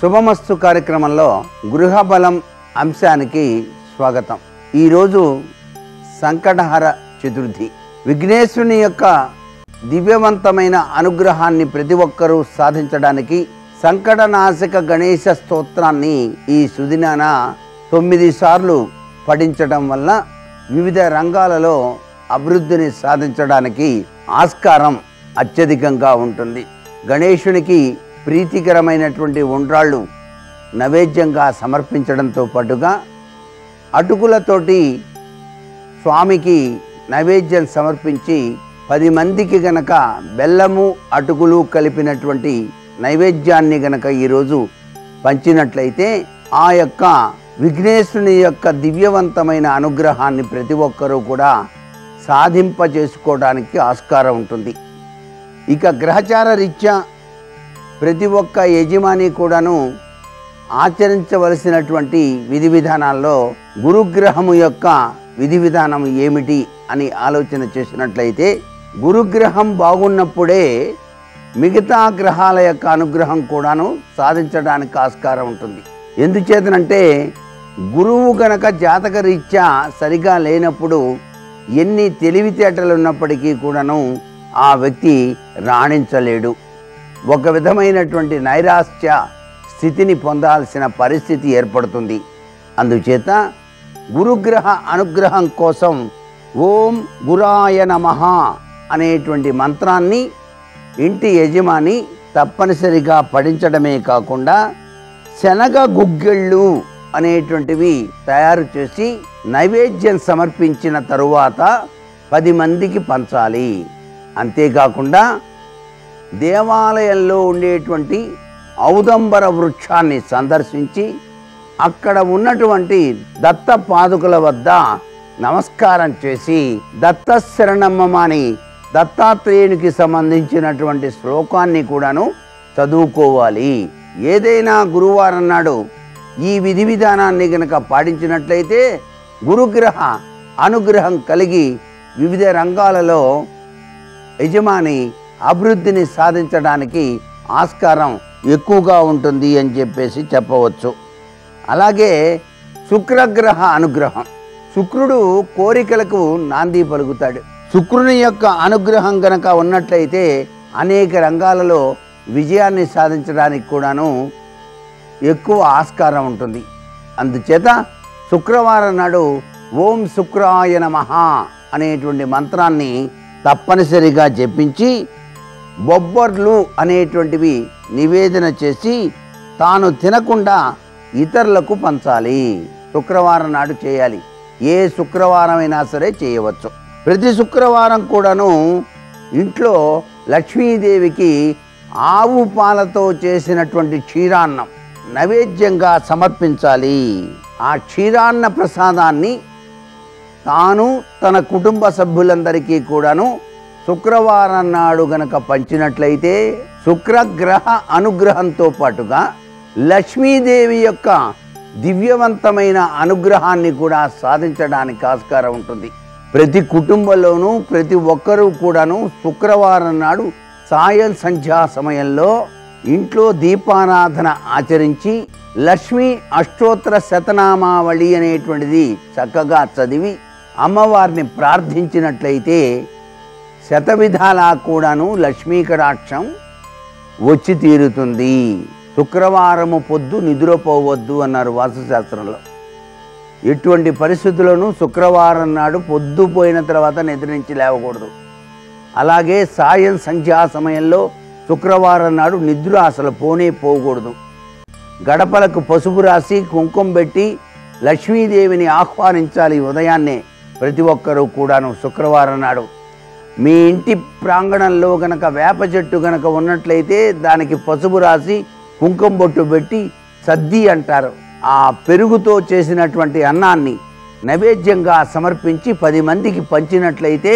శుభమస్తు కార్యక్రమంలో గృహబలం అంశానికి స్వాగతం ఈరోజు సంకటహర చతుర్థి విఘ్నేశ్వరుని యొక్క దివ్యవంతమైన అనుగ్రహాన్ని ప్రతి ఒక్కరూ సాధించడానికి సంకటనాశక గణేశ స్తోత్రాన్ని ఈ సుదినాన తొమ్మిది సార్లు పఠించడం వల్ల వివిధ రంగాలలో అభివృద్ధిని సాధించడానికి ఆస్కారం అత్యధికంగా ఉంటుంది గణేశునికి ప్రీతికరమైనటువంటి ఉండ్రాళ్ళు నైవేద్యంగా సమర్పించడంతో పాటుగా అటుకులతోటి స్వామికి నైవేద్యం సమర్పించి పది మందికి గనక బెల్లము అటుకులు కలిపినటువంటి నైవేద్యాన్ని గనక ఈరోజు పంచినట్లయితే ఆ యొక్క విఘ్నేశ్వరుని యొక్క దివ్యవంతమైన అనుగ్రహాన్ని ప్రతి ఒక్కరూ కూడా సాధింప చేసుకోవడానికి ఆస్కారం ఉంటుంది ఇక గ్రహచార రీత్యా ప్రతి ఒక్క యజమాని కూడాను ఆచరించవలసినటువంటి విధి విధానాల్లో గురుగ్రహము యొక్క విధి విధానం ఏమిటి అని ఆలోచన చేసినట్లయితే గురుగ్రహం బాగున్నప్పుడే మిగతా గ్రహాల యొక్క అనుగ్రహం కూడాను సాధించడానికి ఆస్కారం ఉంటుంది ఎందుచేతనంటే గురువు గనక జాతక రీత్యా సరిగా లేనప్పుడు ఎన్ని తెలివితేటలు ఉన్నప్పటికీ కూడాను ఆ వ్యక్తి రాణించలేడు ఒక విధమైనటువంటి నైరాశ్య స్థితిని పొందాల్సిన పరిస్థితి ఏర్పడుతుంది అందుచేత గురుగ్రహ అనుగ్రహం కోసం ఓం గురాయ నమః అనేటువంటి మంత్రాన్ని ఇంటి యజమాని తప్పనిసరిగా పఠించడమే కాకుండా శనగ గుగ్గిళ్ళు అనేటువంటివి తయారు చేసి నైవేద్యం సమర్పించిన తరువాత పది మందికి పంచాలి అంతేకాకుండా దేవాలయంలో ఉండేటువంటి ఔదంబర వృక్షాన్ని సందర్శించి అక్కడ ఉన్నటువంటి దత్త పాదుకల వద్ద నమస్కారం చేసి దత్త శరణమ్మని దత్తాత్రేయునికి సంబంధించినటువంటి శ్లోకాన్ని కూడాను చదువుకోవాలి ఏదైనా గురువారం నాడు ఈ విధి విధానాన్ని గనక పాటించినట్లయితే గురుగ్రహ అనుగ్రహం కలిగి వివిధ రంగాలలో యజమాని అభివృద్ధిని సాధించడానికి ఆస్కారం ఎక్కువగా ఉంటుంది అని చెప్పేసి చెప్పవచ్చు అలాగే శుక్రగ్రహ అనుగ్రహం శుక్రుడు కోరికలకు నాంది పలుకుతాడు శుక్రుని యొక్క అనుగ్రహం గనక ఉన్నట్లయితే అనేక రంగాలలో విజయాన్ని సాధించడానికి కూడాను ఎక్కువ ఆస్కారం ఉంటుంది అందుచేత శుక్రవారం నాడు ఓం శుక్రాయ నమః అనేటువంటి మంత్రాన్ని తప్పనిసరిగా జపించి బొబ్బర్లు అనేటువంటివి నివేదన చేసి తాను తినకుండా ఇతరులకు పంచాలి శుక్రవారం నాడు చేయాలి ఏ శుక్రవారం అయినా సరే చేయవచ్చు ప్రతి శుక్రవారం కూడాను ఇంట్లో లక్ష్మీదేవికి ఆవు పాలతో చేసినటువంటి క్షీరాన్నం నైవేద్యంగా సమర్పించాలి ఆ క్షీరాన్న ప్రసాదాన్ని తాను తన కుటుంబ సభ్యులందరికీ కూడాను శుక్రవారం నాడు గనక పంచినట్లయితే శుక్రగ్రహ అనుగ్రహంతో పాటుగా లక్ష్మీదేవి యొక్క దివ్యవంతమైన అనుగ్రహాన్ని కూడా సాధించడానికి ఆస్కారం ఉంటుంది ప్రతి కుటుంబంలోనూ ప్రతి ఒక్కరూ కూడాను శుక్రవారం నాడు సాయం సంధ్యా సమయంలో ఇంట్లో దీపారాధన ఆచరించి లక్ష్మీ అష్టోత్తర శతనామావళి అనేటువంటిది చక్కగా చదివి అమ్మవారిని ప్రార్థించినట్లయితే శతవిధాలా కూడాను లక్ష్మీ కటాక్షం వచ్చి తీరుతుంది శుక్రవారము పొద్దు నిద్రపోవద్దు అన్నారు వాస్తుశాస్త్రంలో ఎటువంటి పరిస్థితుల్లోనూ శుక్రవారం నాడు పొద్దు పోయిన తర్వాత నిద్ర నుంచి లేవకూడదు అలాగే సాయం సంధ్యా సమయంలో శుక్రవారం నాడు నిద్ర అసలు పోనే పోకూడదు గడపలకు పసుపు రాసి కుంకుమ పెట్టి లక్ష్మీదేవిని ఆహ్వానించాలి ఉదయాన్నే ప్రతి ఒక్కరూ కూడాను శుక్రవారం నాడు మీ ఇంటి ప్రాంగణంలో గనక వేప చెట్టు గనక ఉన్నట్లయితే దానికి పసుపు రాసి కుంకుమ బొట్టు పెట్టి సద్ది అంటారు ఆ పెరుగుతో చేసినటువంటి అన్నాన్ని నైవేద్యంగా సమర్పించి పది మందికి పంచినట్లయితే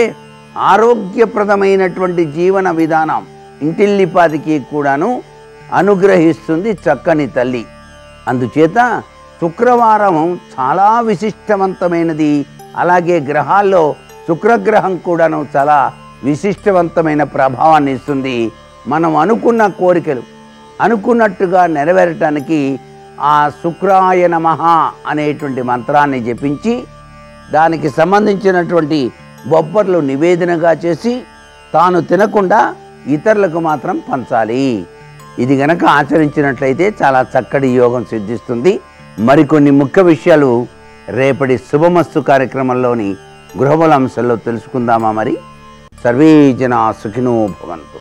ఆరోగ్యప్రదమైనటువంటి జీవన విధానం ఇంటిల్లిపాదికి కూడాను అనుగ్రహిస్తుంది చక్కని తల్లి అందుచేత శుక్రవారం చాలా విశిష్టవంతమైనది అలాగే గ్రహాల్లో శుక్రగ్రహం కూడాను చాలా విశిష్టవంతమైన ప్రభావాన్ని ఇస్తుంది మనం అనుకున్న కోరికలు అనుకున్నట్టుగా నెరవేరటానికి ఆ శుక్రాయ నమః అనేటువంటి మంత్రాన్ని జపించి దానికి సంబంధించినటువంటి బొబ్బర్లు నివేదనగా చేసి తాను తినకుండా ఇతరులకు మాత్రం పంచాలి ఇది గనక ఆచరించినట్లయితే చాలా చక్కటి యోగం సిద్ధిస్తుంది మరికొన్ని ముఖ్య విషయాలు రేపటి శుభమస్తు కార్యక్రమంలోని గృహబల అంశంలో తెలుసుకుందామా మరి సర్వే జనా సుఖినో భవంతు